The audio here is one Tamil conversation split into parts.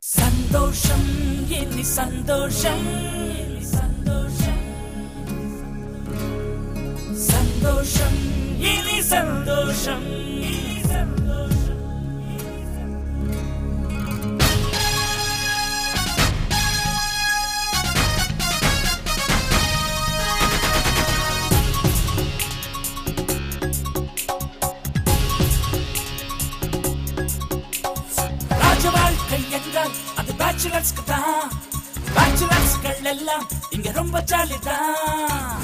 சந்தோஷம் இனி சந்தோஷம் இனி சந்தோஷம் சந்தோஷம் இனி சந்தோஷம் இனி சந்தோஷம் ராஜ வாழ்க்கை என்றால் அது பேச்சுலர்ஸ்க்கு தான் பேச்சுலர்ஸ்கள் எல்லாம் இங்க ரொம்ப ஜாலி தான்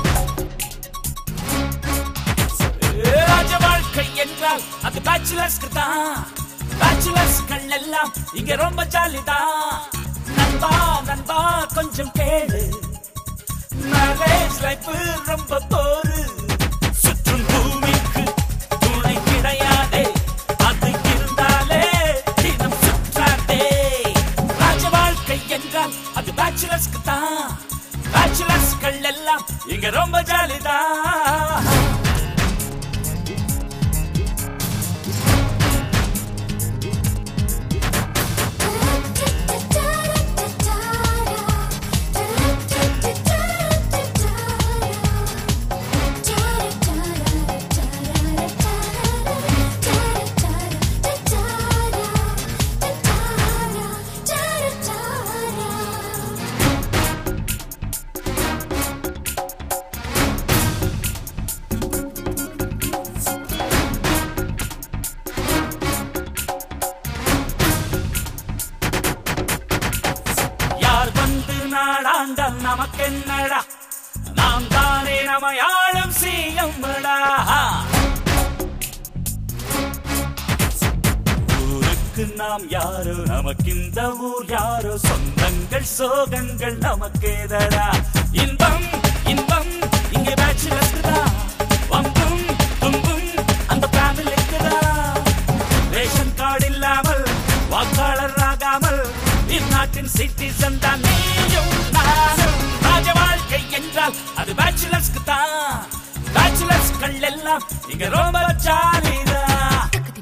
ராஜ வாழ்க்கை என்றால் அது பேச்சுலர்ஸ்க்கு தான் பேச்சுலர்ஸ்கள் எல்லாம் இங்க ரொம்ப ஜாலி தான் நண்பா நண்பா கொஞ்சம் கேளு மேரேஜ் லைஃப் ரொம்ப போரு சுற்றும் பூமிக்கு துணை கிடையாதே அது இருந்தாலே தினம் சுற்றாதே ராஜ வாழ்க்கை என்றால் அது பேச்சுலர்ஸ்க்கு தான் பேச்சுலர்ஸ்கள் எல்லாம் இங்க ரொம்ப ஜாலிதான் யார் வந்து நாடாண்டால் நமக்கென்னடா நாம் தானே நமையாளும் சீயம்மடா ஊருக்கு நாம் யாரோ நமக்கு இந்த ஊர் யாரோ சொந்தங்கள் சோகங்கள் நமக்கேதடா இன்பம் இன்பம் இங்கே பேச்சுலர்ஸ்க்கு தான் வம்பும் தும்பும் அந்த ஃபேமிலிக்கு தான் ரேஷன் கார்டு இல்லாமல் வாக்காளர் ஆகாமல் இந்நாட்டின் சிட்டிசன் தான் நீயும் நானும் ராஜ வாழ்க்கை என்றால் அது பேச்சுலர்ஸ்க்கு தான் பேச்சுலர்ஸ்கள் எல்லாம் இங்க ரொம்ப ஜாலிதான்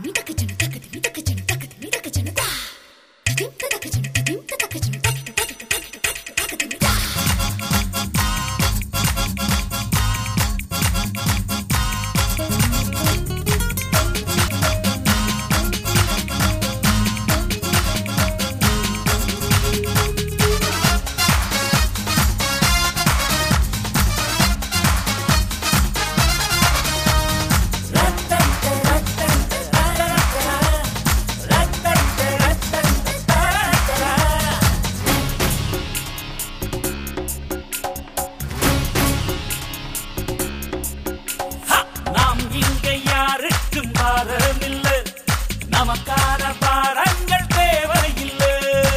ஹ! நாம் இங்க யாருக்கும் பாரமில்லை நமக்கான பாரங்கள் தேவையில்லை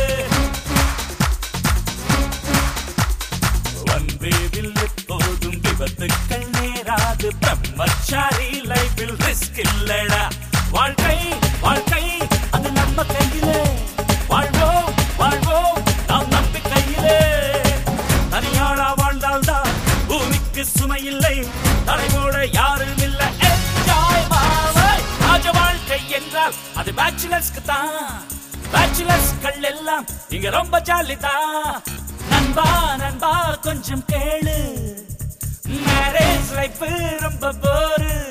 வந்தேவில் எப்போதும் விபத்துக்கள் நேராது பிரம்மச்சாரி லைஃபில் ரிஸ்க் இல்லடா வாழ்க்கை வாழ்க்கை அது நம்ம கையிலே வாழ்வோம் வாழ்வோம் நாம் நம்பிக்கையிலே தனியாளா வாழ்ந்தால்தான் பூமிக்கு சுமை இல்லை தலைமோட யாரும் இல்ல என்ஜாய் ராஜ வாழ்க்கை என்றால் அது பேச்சுலர்ஸ்க்கு தான் பேச்சுலர்ஸ்கள் எல்லாம் இங்க ரொம்ப ஜாலி தான் நண்பா நண்பா கொஞ்சம் கேளு மேரேஜ் லைஃப் ரொம்ப போரு